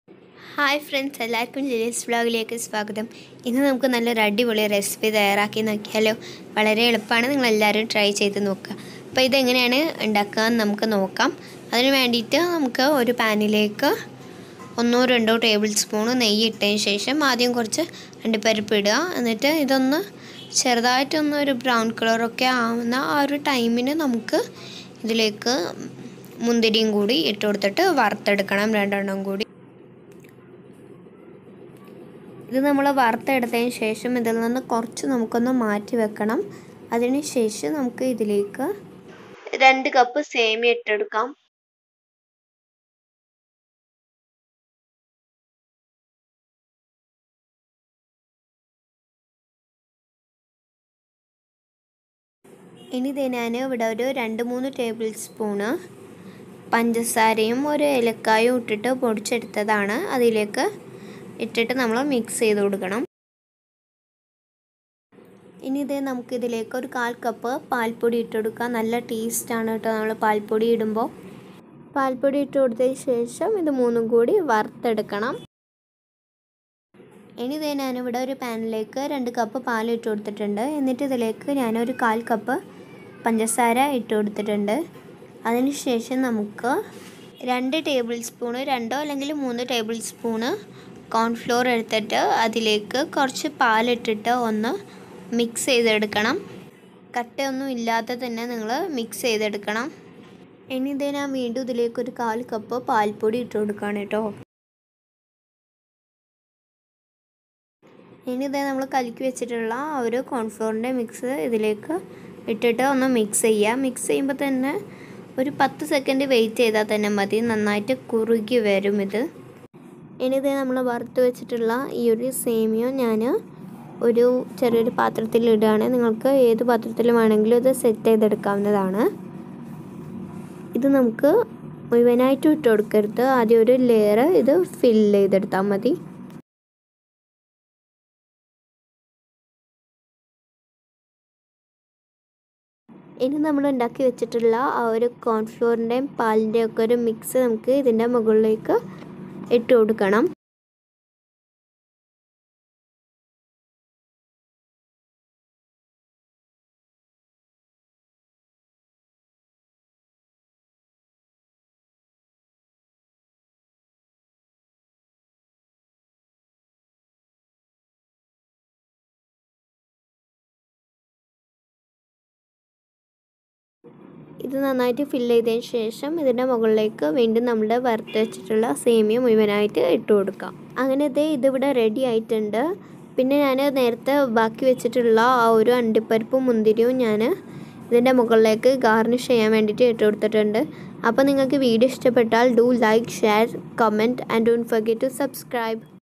hi friends എല്ലാവർക്കും ജിലേസ് വ്ളോഗിലേക്ക് സ്വാഗതം ഇന്ന് നമുക്ക് നല്ലൊരു അടിപൊളി റെസിപ്പി തയ്യാറാക്കി നോക്കിയാലോ വളരെ എളുപ്പമാണ് നിങ്ങൾ എല്ലാവരും ട്രൈ ചെയ്ത് നോക്കുക അപ്പോൾ ഇതെങ്ങനെയാണ് ഉണ്ടാക്കുക എന്ന് നമുക്ക് നോക്കാം അതിന് വേണ്ടിയിട്ട് നമുക്ക് ഒരു പാനിലേക്ക് ഒന്നോ രണ്ടോ ടേബിൾ സ്പൂൺ നെയ്യ് ഇട്ടതിന് ശേഷം ആദ്യം കുറച്ച് അണ്ടിപ്പരിപ്പ് ഇടുക എന്നിട്ട് ഇതൊന്ന് ചെറുതായിട്ടൊന്ന് ഒരു ബ്രൗൺ കളറൊക്കെ ആവുന്ന ആ ഒരു ടൈമിന് നമുക്ക് ഇതിലേക്ക് മുന്തിരിയും കൂടി ഇട്ട് കൊടുത്തിട്ട് വറുത്തെടുക്കണം രണ്ടെണ്ണം കൂടി ഇത് നമ്മൾ വറുത്തെടുത്തതിന് ശേഷം ഇതിൽ നിന്ന് കുറച്ച് നമുക്കൊന്ന് മാറ്റി വെക്കണം അതിന് ശേഷം നമുക്ക് ഇതിലേക്ക് രണ്ട് കപ്പ് സേമിയ ഇട്ടെടുക്കാം ഇനി ഇത് ഞാൻ ഇവിടെ ഒരു രണ്ട് മൂന്ന് ടേബിൾ സ്പൂണ് പഞ്ചസാരയും ഒരു ഏലക്കായും ഇട്ടിട്ട് പൊടിച്ചെടുത്തതാണ് അതിലേക്ക് ഇട്ടിട്ട് നമ്മൾ മിക്സ് ചെയ്ത് കൊടുക്കണം ഇനി ഇതേ നമുക്ക് ഇതിലേക്ക് ഒരു കാൽ കപ്പ് പാൽപ്പൊടി ഇട്ട് കൊടുക്കാം നല്ല ടേസ്റ്റാണ് കേട്ടോ നമ്മൾ പാൽപ്പൊടി ഇടുമ്പോൾ പാൽപ്പൊടി ഇട്ട് കൊടുത്തതിന് ശേഷം ഇത് മൂന്നും കൂടി വറുത്തെടുക്കണം ഇനി ഇതേ ഞാനിവിടെ ഒരു പാനിലേക്ക് രണ്ട് കപ്പ് പാൽ ഇട്ട് കൊടുത്തിട്ടുണ്ട് എന്നിട്ട് ഇതിലേക്ക് ഞാനൊരു കാൽ കപ്പ് പഞ്ചസാര ഇട്ട് കൊടുത്തിട്ടുണ്ട് അതിനുശേഷം നമുക്ക് രണ്ട് ടേബിൾ സ്പൂണ് രണ്ടോ അല്ലെങ്കിൽ മൂന്ന് ടേബിൾ സ്പൂണ് കോൺഫ്ലോർ എടുത്തിട്ട് അതിലേക്ക് കുറച്ച് പാലിട്ടിട്ട് ഒന്ന് മിക്സ് ചെയ്തെടുക്കണം കട്ടയൊന്നും ഇല്ലാതെ തന്നെ നിങ്ങൾ മിക്സ് ചെയ്തെടുക്കണം ഇനി ഇതേ ഞാൻ വീണ്ടും ഇതിലേക്ക് ഒരു കാൽ കപ്പ് പാൽപ്പൊടി ഇട്ട് കൊടുക്കുകയാണ് കേട്ടോ ഇനി ഇതേ നമ്മൾ കലക്കി വെച്ചിട്ടുള്ള ആ ഒരു കോൺഫ്ലോറിൻ്റെ മിക്സ് ഇതിലേക്ക് ഇട്ടിട്ട് ഒന്ന് മിക്സ് ചെയ്യുക മിക്സ് ചെയ്യുമ്പോൾ തന്നെ ഒരു പത്ത് സെക്കൻഡ് വെയിറ്റ് ചെയ്താൽ തന്നെ മതി നന്നായിട്ട് കുറുകി വരും ഇത് ഇനി ഇത് നമ്മൾ വറുത്ത് വെച്ചിട്ടുള്ള ഈ ഒരു സേമിയ ഞാൻ ഒരു ചെറിയൊരു പാത്രത്തിൽ ഇടുകയാണ് നിങ്ങൾക്ക് ഏത് പാത്രത്തിൽ വേണമെങ്കിലും ഇത് സെറ്റ് ചെയ്തെടുക്കാവുന്നതാണ് ഇത് നമുക്ക് മുഴുവനായിട്ട് ഇട്ട് കൊടുക്കരുത് ആദ്യം ഒരു ലെയർ ഇത് ഫില്ല് ചെയ്തെടുത്താൽ മതി ഇനി നമ്മൾ ഉണ്ടാക്കി വെച്ചിട്ടുള്ള ആ ഒരു കോൺഫ്ലോറിൻ്റെയും പാലിൻ്റെയും ഒക്കെ ഒരു മിക്സ് നമുക്ക് ഇതിൻ്റെ മുകളിലേക്ക് ഇട്ട് കൊടുക്കണം ഇത് നന്നായിട്ട് ഫില്ല് ചെയ്തതിന് ശേഷം ഇതിൻ്റെ മുകളിലേക്ക് വീണ്ടും നമ്മൾ വറുത്ത് വെച്ചിട്ടുള്ള സേമിയ മുഴുവനായിട്ട് ഇട്ട് കൊടുക്കാം അങ്ങനെ ഇതേ ഇതിവിടെ റെഡി ആയിട്ടുണ്ട് പിന്നെ ഞാൻ നേരത്തെ ബാക്കി വെച്ചിട്ടുള്ള ആ ഒരു അണ്ടിപ്പരിപ്പും മുന്തിരിയും ഞാൻ ഇതിൻ്റെ മുകളിലേക്ക് ഗാർണിഷ് ചെയ്യാൻ വേണ്ടിയിട്ട് ഇട്ട് കൊടുത്തിട്ടുണ്ട് അപ്പോൾ നിങ്ങൾക്ക് വീഡിയോ ഇഷ്ടപ്പെട്ടാൽ do like share comment and don't forget to subscribe